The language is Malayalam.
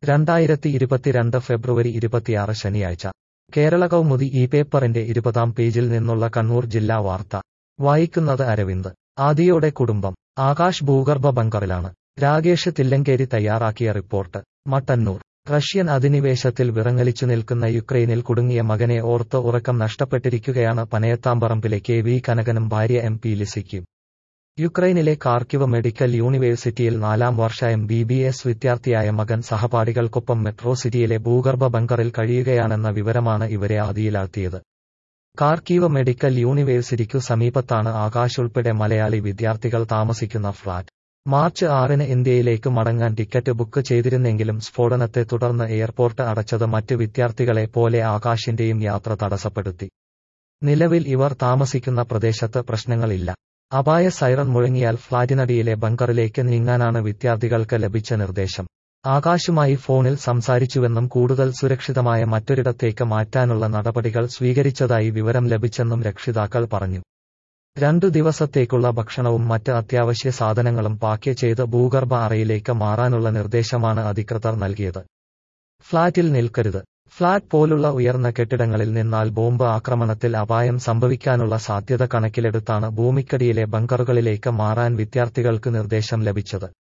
രണ്ടായിരത്തി ഇരുപത്തിരണ്ട് ഫെബ്രുവരി ഇരുപത്തിയാറ് ശനിയാഴ്ച കേരള കൗമുദി ഈ പേപ്പറിന്റെ ഇരുപതാം പേജിൽ നിന്നുള്ള കണ്ണൂർ ജില്ലാ വാർത്ത വായിക്കുന്നത് അരവിന്ദ് ആദിയോടെ കുടുംബം ആകാശ് ഭൂഗർഭ ബങ്കറിലാണ് രാകേഷ് തില്ലങ്കേരി തയ്യാറാക്കിയ റിപ്പോർട്ട് മട്ടന്നൂർ റഷ്യൻ അധിനിവേശത്തിൽ വിറങ്ങലിച്ചു നിൽക്കുന്ന യുക്രൈനിൽ കുടുങ്ങിയ മകനെ ഓർത്ത് ഉറക്കം നഷ്ടപ്പെട്ടിരിക്കുകയാണ് പനയത്താമ്പറമ്പിലെ കെ വി കനകനും ഭാര്യ എം പി ലിസിക്കും യുക്രൈനിലെ കാർക്കിവ് മെഡിക്കൽ യൂണിവേഴ്സിറ്റിയിൽ നാലാം വർഷ എം ബി ബി എസ് വിദ്യാർത്ഥിയായ മകൻ സഹപാഠികൾക്കൊപ്പം മെട്രോ സിറ്റിയിലെ ഭൂഗർഭ ബങ്കറിൽ കഴിയുകയാണെന്ന വിവരമാണ് ഇവരെ ആദിയിലാഴ്ത്തിയത് കാർക്കീവ് മെഡിക്കൽ യൂണിവേഴ്സിറ്റിക്കു സമീപത്താണ് ആകാശ് ഉൾപ്പെടെ മലയാളി വിദ്യാർത്ഥികൾ താമസിക്കുന്ന ഫ്ളാറ്റ് മാർച്ച് ആറിന് ഇന്ത്യയിലേക്ക് മടങ്ങാൻ ടിക്കറ്റ് ബുക്ക് ചെയ്തിരുന്നെങ്കിലും സ്ഫോടനത്തെ തുടർന്ന് എയർപോർട്ട് അടച്ചത് മറ്റ് വിദ്യാർത്ഥികളെ പോലെ ആകാശിന്റെയും യാത്ര തടസ്സപ്പെടുത്തി നിലവിൽ ഇവർ താമസിക്കുന്ന പ്രദേശത്ത് പ്രശ്നങ്ങളില്ല അപായ സൈറൺ മുഴങ്ങിയാൽ ഫ്ളാറ്റിനടിയിലെ ബങ്കറിലേക്ക് നീങ്ങാനാണ് വിദ്യാർത്ഥികൾക്ക് ലഭിച്ച നിർദ്ദേശം ആകാശുമായി ഫോണിൽ സംസാരിച്ചുവെന്നും കൂടുതൽ സുരക്ഷിതമായ മറ്റൊരിടത്തേക്ക് മാറ്റാനുള്ള നടപടികൾ സ്വീകരിച്ചതായി വിവരം ലഭിച്ചെന്നും രക്ഷിതാക്കൾ പറഞ്ഞു രണ്ടു ദിവസത്തേക്കുള്ള ഭക്ഷണവും മറ്റ് അത്യാവശ്യ സാധനങ്ങളും പാക്ക് ചെയ്ത് ഭൂഗർഭ അറയിലേക്ക് മാറാനുള്ള നിർദ്ദേശമാണ് അധികൃതർ നൽകിയത് ഫ്ളാറ്റിൽ നിൽക്കരുത് ഫ്ളാറ്റ് പോലുള്ള ഉയർന്ന കെട്ടിടങ്ങളിൽ നിന്നാൽ ബോംബ് ആക്രമണത്തിൽ അപായം സംഭവിക്കാനുള്ള സാധ്യത കണക്കിലെടുത്താണ് ഭൂമിക്കടിയിലെ ബങ്കറുകളിലേക്ക് മാറാൻ വിദ്യാർത്ഥികൾക്ക് നിർദ്ദേശം ലഭിച്ചത്